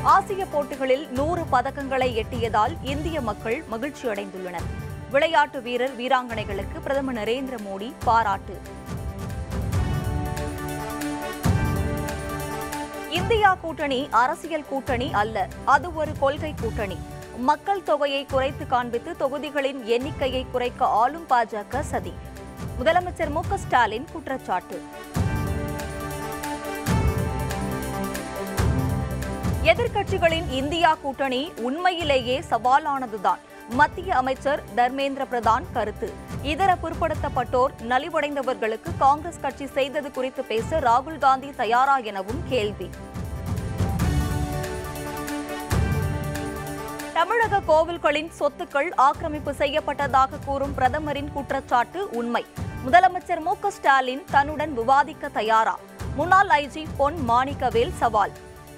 ஆசிய போட்டிகளில் நூறு பதக்கங்களை எட்டியதால் இந்திய மக்கள் மகிழ்ச்சி அடைந்துள்ளனர் விளையாட்டு வீரர் வீராங்கனைகளுக்கு பிரதமர் நரேந்திர மோடி பாராட்டு இந்தியா கூட்டணி அரசியல் கூட்டணி அல்ல அது ஒரு கொள்கை கூட்டணி மக்கள் தொகையை குறைத்து காண்பித்து தொகுதிகளின் எண்ணிக்கையை குறைக்க ஆளும் பாஜக சதி முதலமைச்சர் மு க ஸ்டாலின் குற்றச்சாட்டு எதிர்க்கட்சிகளின் இந்தியா கூட்டணி உண்மையிலேயே சவாலானதுதான் மத்திய அமைச்சர் தர்மேந்திர பிரதான் கருத்து இதர பிற்படுத்தப்பட்டோர் நலிவடைந்தவர்களுக்கு காங்கிரஸ் கட்சி செய்தது குறித்து பேச ராகுல் காந்தி தயாரா எனவும் கேள்வி தமிழக கோவில்களின் சொத்துக்கள் ஆக்கிரமிப்பு செய்யப்பட்டதாக கூறும் பிரதமரின் குற்றச்சாட்டு உண்மை முதலமைச்சர் மு க ஸ்டாலின் தன்னுடன் விவாதிக்க தயாரா முன்னாள் ஐஜி பொன் மாணிக்கவேல் சவால்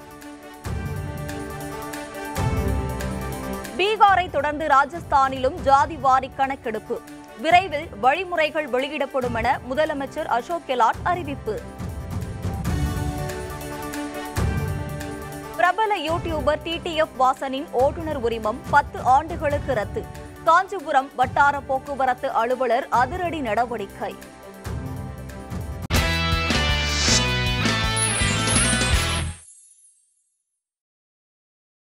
பீகாரை தொடர்ந்து ராஜஸ்தானிலும் ஜாதி வாரி கணக்கெடுப்பு விரைவில் வழிமுறைகள் வெளியிடப்படும் என முதலமைச்சர் அசோக் கெலாட் அறிவிப்பு பிரபல யூடியூபர் டிடிஎஃப் வாசனின் ஓட்டுநர் உரிமம் பத்து ஆண்டுகளுக்கு ரத்து காஞ்சிபுரம் வட்டார போக்குவரத்து அலுவலர் அதிரடி நடவடிக்கை